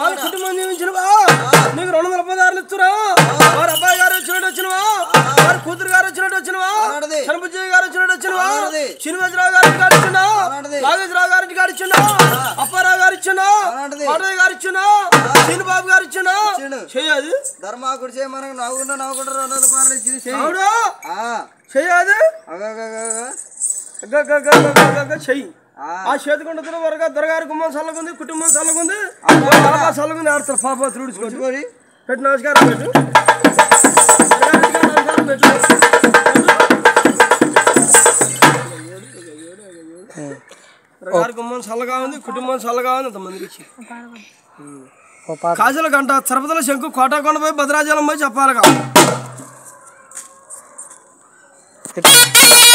వాళ్ళ కుటుంబం జీవించినవా నీకు రెండు వందల పదార్లు ఇస్తున్నా వారి అబ్బాయి గారు వచ్చినట్టు వచ్చినవా వారి కూతురు గారు వచ్చినట్టు వచ్చినవా అలాంటిది. చనపజయ్య గారు వచ్చినట్టు వచ్చినవా అలాంటిది. శ్రీనివాసరావు గారికి గారు ఇచ్చిన అలాంటిది. నాగేశ్వరరావు గారికి గారు ఇచ్చిన అప్పారావు గారు ఇచ్చిన అలాంటిది. మాధవ్ గారు ఇచ్చిన శ్రీనిబాబు గారు ఇచ్చిన ఇచ్చిండు. చెయ్యదు ధర్మాకుడు చేయ మనకు నవ్వుకుంటా నవ్వుకుంటా రెండు వందల పార్లు ఇచ్చింది చెయ్యి. అవునా ఆ, చెయ్యదు అగగగగగ. చెయ్యి ఆ, ఆ చేతికొండ వరగా దొరగారి గుమ్మం చల్లగుంది కుటుంబం చల్లగుంది చల్లగుంది ఆడతారు పాప తుడుచుకోండి చూడుకోరి. పెట్టు నమస్కారం పెట్టు దొరగారికి నమస్కారం పెట్టు దొరగారి గుమ్మం చల్లగా ఉంది కుటుంబం చల్లగా ఉంది అంతమందికి ఇచ్చి ఓ పాట కాజల గంట తిరుపతిలో శంకు కోటాకొండ పోయి భద్రాచలం పోయి చెప్పాలిగా చెప్పు.